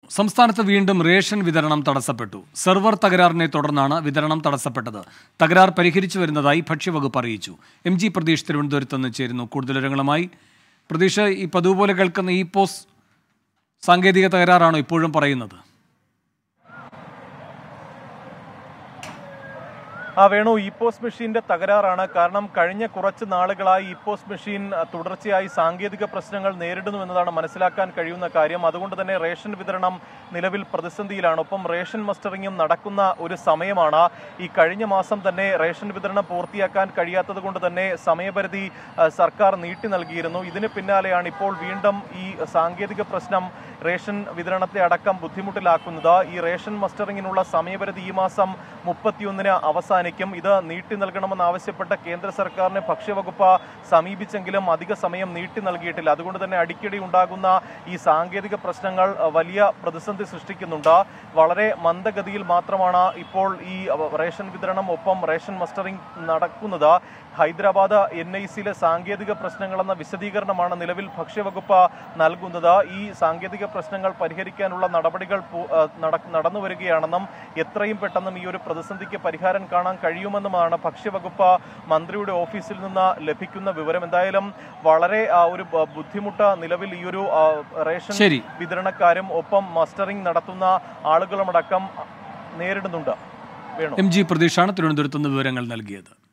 സംസ്ഥാനത്ത് വീണ്ടും റേഷൻ വിതരണം തടസ്സപ്പെട്ടു സെർവർ തകരാറിനെ തുടർന്നാണ് വിതരണം തടസ്സപ്പെട്ടത് തകരാർ പരിഹരിച്ചു വരുന്നതായി ഭക്ഷ്യവകുപ്പ് അറിയിച്ചു എം ജി പ്രതീഷ് തിരുവനന്തപുരത്ത് നിന്ന് ചേരുന്നു കൂടുതൽ വിവരങ്ങളുമായി പ്രതീഷ് ഈ പതിവ് പോലെ കേൾക്കുന്ന ഈ പോസ് സാങ്കേതിക തകരാറാണോ ഇപ്പോഴും പറയുന്നത് ആ വേണു ഇ പോസ്റ്റ് മെഷീന്റെ തകരാറാണ് കാരണം കഴിഞ്ഞ കുറച്ച് നാളുകളായി ഇ പോസ്റ്റ് മെഷീൻ അഹ്, തുടർച്ചയായി സാങ്കേതിക പ്രശ്നങ്ങൾ നേരിടുന്നു എന്നതാണ് മനസ്സിലാക്കാൻ കഴിയുന്ന കാര്യം അതുകൊണ്ട് തന്നെ റേഷൻ വിതരണം നിലവിൽ പ്രതിസന്ധിയിലാണ് ഒപ്പം റേഷൻ മസ്റ്ററിങ്ങും നടക്കുന്ന ഒരു സമയമാണ് ഈ കഴിഞ്ഞ മാസം തന്നെ റേഷൻ വിതരണം പൂർത്തിയാക്കാൻ കഴിയാത്തത് കൊണ്ട് തന്നെ സമയപരിധി അഹ്, സർക്കാർ നീട്ടി നൽകിയിരുന്നു ഇതിന് പിന്നാലെയാണ് ഇപ്പോൾ വീണ്ടും ഈ സാങ്കേതിക പ്രശ്നം റേഷൻ വിതരണത്തെ അടക്കം ബുദ്ധിമുട്ടിലാക്കുന്നത് ഈ റേഷൻ മസ്റ്ററിങ്ങിനുള്ള സമയപരിധി ഈ മാസം മുപ്പത്തിയൊന്നിന് അവസാനിക്കും ഇത് നീട്ടി നൽകണമെന്നാവശ്യപ്പെട്ട കേന്ദ്ര സർക്കാരിനെ ഭക്ഷ്യവകുപ്പ് സമീപിച്ചെങ്കിലും അധിക സമയം നീട്ടി നൽകിയിട്ടില്ല അതുകൊണ്ട് തന്നെ അടിക്കടി ഉണ്ടാകുന്ന ഈ സാങ്കേതിക പ്രശ്നങ്ങൾ അഹ്, വലിയ പ്രതിസന്ധി സൃഷ്ടിക്കുന്നുണ്ട് വളരെ മന്ദഗതിയിൽ മാത്രമാണ് ഇപ്പോൾ ഈ അഹ്, റേഷൻ വിതരണം ഒപ്പം റേഷൻ മസ്റ്ററിംഗ് നടക്കുന്നത് ഹൈദരാബാദ് എൻ ഐ സിയിലെ സാങ്കേതിക പ്രശ്നങ്ങളെന്ന വിശദീകരണമാണ് നിലവിൽ ഭക്ഷ്യവകുപ്പ് നൽകുന്നത് ഈ സാങ്കേതിക പ്രശ്നങ്ങൾ പരിഹരിക്കാനുള്ള നടപടികൾ പൂ- ആ, നട- നടന്നു വരികയാണെന്നും എത്രയും പെട്ടെന്നും ഈ ഒരു പ്രതിസന്ധിക്ക് പരിഹാരം കാണാൻ കഴിയുമെന്നുമാണ് ഭക്ഷ്യവകുപ്പ് മന്ത്രിയുടെ ഓഫീസിൽ നിന്ന് ലഭിക്കുന്ന വിവരം എന്തായാലും വളരെ ആ, ഒരു ബ- ബുദ്ധിമുട്ട് നിലവിൽ ഈ ഒരു ആ, റേഷൻ ശരി. വിതരണക്കാരും ഒപ്പം മസ്റ്ററിംഗ് നടത്തുന്ന ആളുകളുമടക്കം നേരിടുന്നുണ്ട് വേണു എം ജി പ്രതീഷാണ് തിരുവനന്തപുരത്ത് നിന്ന് വിവരങ്ങൾ നൽകിയത്